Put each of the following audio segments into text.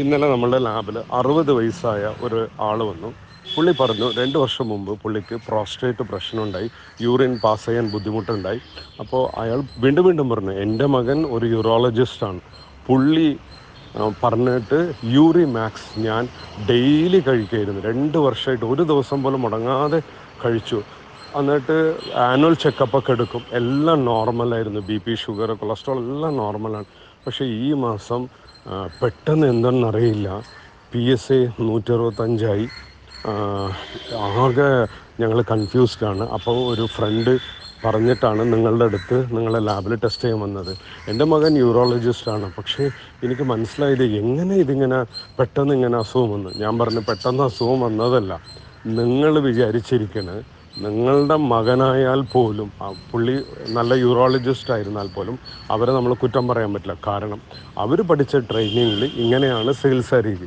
ഇന്നലെ നമ്മളുടെ ലാബിൽ അറുപത് വയസ്സായ ഒരു ആൾ വന്നു പുള്ളി പറഞ്ഞു രണ്ട് വർഷം മുമ്പ് പുള്ളിക്ക് പ്രോസ്റ്റേറ്റ് പ്രശ്നമുണ്ടായി യൂറിൻ പാസ് ചെയ്യാൻ ബുദ്ധിമുട്ടുണ്ടായി അപ്പോൾ അയാൾ വീണ്ടും വീണ്ടും പറഞ്ഞു എൻ്റെ മകൻ ഒരു യൂറോളജിസ്റ്റാണ് പുള്ളി ആ, പറഞ്ഞിട്ട് യൂറി മാക്സ് ഞാൻ ഡെയിലി കഴിക്കായിരുന്നു രണ്ട് വർഷമായിട്ട് ഒരു ദിവസം പോലും മുടങ്ങാതെ കഴിച്ചു എന്നിട്ട് ആനുവൽ ചെക്കപ്പ് ഒക്കെ എടുക്കും എല്ലാം നോർമലായിരുന്നു ബി പി ഷുഗർ കൊളസ്ട്രോൾ എല്ലാം നോർമലാണ് പക്ഷേ ഈ മാസം ആ, പെട്ടെന്ന് എന്തെന്നറിയില്ല പി എസ് എ നൂറ്റി അറുപത്തഞ്ചായി ആകെ ഞങ്ങൾ കൺഫ്യൂസ്ഡ് ആണ് അപ്പോൾ ഒരു ഫ്രണ്ട് പറഞ്ഞിട്ടാണ് നിങ്ങളുടെ അടുത്ത് നിങ്ങളെ ലാബിൽ ടെസ്റ്റ് ചെയ്യാൻ വന്നത് എൻ്റെ മകൻ യൂറോളജിസ്റ്റാണ് പക്ഷേ എനിക്ക് മനസ്സിലായത് എങ്ങനെ ഇതിങ്ങനെ പെട്ടെന്ന് ഇങ്ങനെ അസുഖം വന്നു ഞാൻ പറഞ്ഞു പെട്ടെന്ന് അസുഖം വന്നതല്ല നിങ്ങൾ വിചാരിച്ചിരിക്കണത് നിങ്ങളുടെ മകനായാൽ പോലും ആ പുള്ളി നല്ല യൂറോളജിസ്റ്റ് ആയിരുന്നാൽ പോലും അവരെ നമ്മൾ കുറ്റം പറയാൻ പറ്റില്ല കാരണം അവർ പഠിച്ച ട്രെയിനിങ്ങിൽ ഇങ്ങനെയാണ് ചികിത്സാ രീതി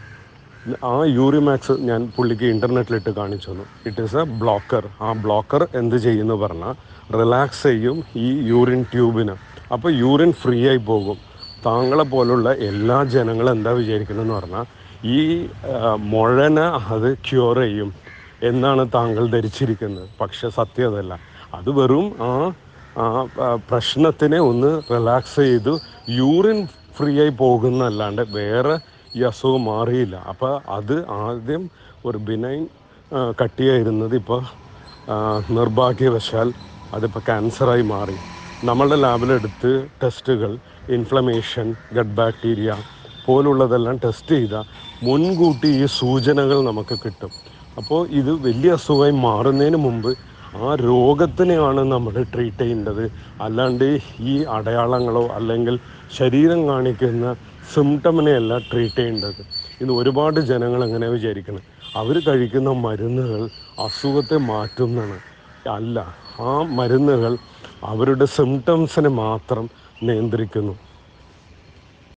ആ യൂറിമാക്സ് ഞാൻ പുള്ളിക്ക് ഇൻ്റർനെറ്റിലിട്ട് കാണിച്ചു തന്നു ഇറ്റ് ഈസ് എ ബ്ലോക്കർ ആ ബ്ലോക്കർ എന്ത് ചെയ്യുന്നു പറഞ്ഞാൽ റിലാക്സ് ചെയ്യും ഈ യൂറിൻ ട്യൂബിന് അപ്പോൾ യൂറിൻ ഫ്രീ ആയി പോകും താങ്കളെ പോലുള്ള എല്ലാ ജനങ്ങളും എന്താ വിചാരിക്കുന്നതെന്ന് പറഞ്ഞാൽ ഈ ആ, മുഴനെ അത് ക്യൂർ ചെയ്യും എന്നാണ് താങ്കൾ ധരിച്ചിരിക്കുന്നത് പക്ഷെ സത്യമതല്ല അത് വെറും ആ ആ ആ, പ്രശ്നത്തിനെ ഒന്ന് റിലാക്സ് ചെയ്ത് യൂറിൻ ഫ്രീ ആയി പോകുന്നല്ലാണ്ട് വേറെ ഈ അസുഖം മാറിയില്ല അപ്പോൾ അത് ആദ്യം ഒരു ബിനൈൻ കട്ടിയായിരുന്നത് ഇപ്പോൾ നിർഭാഗ്യവശാൽ അതിപ്പോൾ ക്യാൻസറായി മാറി നമ്മളുടെ ലാബിലെടുത്ത് ടെസ്റ്റുകൾ ഇൻഫ്ലമേഷൻ ഗട്ട് ബാക്ടീരിയ പോലുള്ളതെല്ലാം ടെസ്റ്റ് ചെയ്താൽ മുൻകൂട്ടി ഈ സൂചനകൾ നമുക്ക് കിട്ടും അപ്പോൾ ഇത് വലിയ അസുഖമായി മാറുന്നതിന് മുമ്പ് ആ രോഗത്തിനെയാണ് നമ്മൾ ട്രീറ്റ് ചെയ്യേണ്ടത് അല്ലാണ്ട് ഈ അടയാളങ്ങളോ അല്ലെങ്കിൽ ശരീരം കാണിക്കുന്ന സിംറ്റമിനെയല്ല ട്രീറ്റ് ചെയ്യേണ്ടത് ഇന്ന് ഒരുപാട് ജനങ്ങൾ എങ്ങനെ വിചാരിക്കണം അവർ കഴിക്കുന്ന മരുന്നുകൾ അസുഖത്തെ മാറ്റുന്നതാണ് അല്ല ആ മരുന്നുകൾ അവരുടെ സിംറ്റംസിനെ മാത്രം നിയന്ത്രിക്കുന്നു